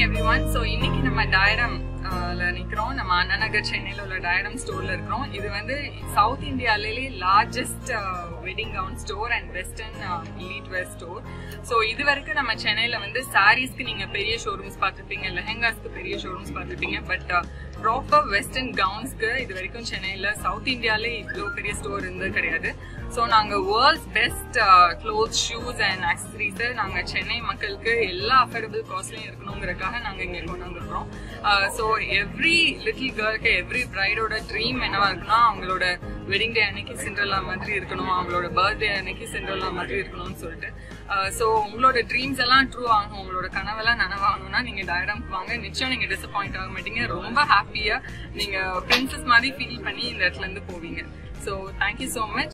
every one so இன்னைக்கு நம்ம diagram நிக்கிறோம் நம்ம அண்ணா நகர் சென்னையில உள்ள டயரம் ஸ்டோர்ல இருக்கிறோம் இது வந்து சவுத் இந்தியாவிலேயே largest wedding gown store and western லீட் வேர் ஸ்டோர் ஸோ இது வரைக்கும் நம்ம சென்னையில வந்து சாரீஸ்க்கு நீங்க பெரிய ஷோரூம்ஸ் பார்த்துருப்பீங்க லெஹங்காஸ்க்கு பெரிய ஷோரூம்ஸ் பார்த்துருப்பீங்க பட் ப்ராப்பர் வெஸ்டர்ன் கவுன்ஸ்க்கு இது வரைக்கும் சென்னையில சவுத் இந்தியாலே இவ்வளோ பெரிய ஸ்டோர் இருந்தது கிடையாது ஸோ நாங்கள் world's best clothes shoes and ஆக்சசரிஸை நாங்கள் சென்னை மக்களுக்கு எல்லா அஃபோர்டபுள் காஸ்ட்லையும் இருக்கணுங்கிறதுக்காக நாங்கள் இங்கே கொண்டு வந்திருக்கிறோம் ஸோ எவ்ரி லிட்டில் கேர்ளுக்கு எவ்ரி பிரைடோட ட்ரீம் என்னவா இருக்குன்னா அவங்களோட வெட்டிங் டே அன்னைக்கு சிண்ட்ரலா மாதிரி இருக்கணும் அவங்களோட பர்த்டே அன்னைக்கு சிண்ட்ரலா மாதிரி இருக்கணும்னு சொல்லிட்டு ஸோ உங்களோட ட்ரீம்ஸ் எல்லாம் ட்ரூ ஆகணும் உங்களோட கனவெல்லாம் நனவாகணும்னா நீங்க டயரம்க்கு வாங்க நிச்சயம் நீங்க டிசப்பாயிண்ட் ஆக மாட்டீங்க ரொம்ப ஹாப்பியா நீங்க பிரின்சஸ் மாதிரி ஃபீல் பண்ணி இந்த இடத்துல இருந்து போவீங்க ஸோ தேங்க்யூ ஸோ மச்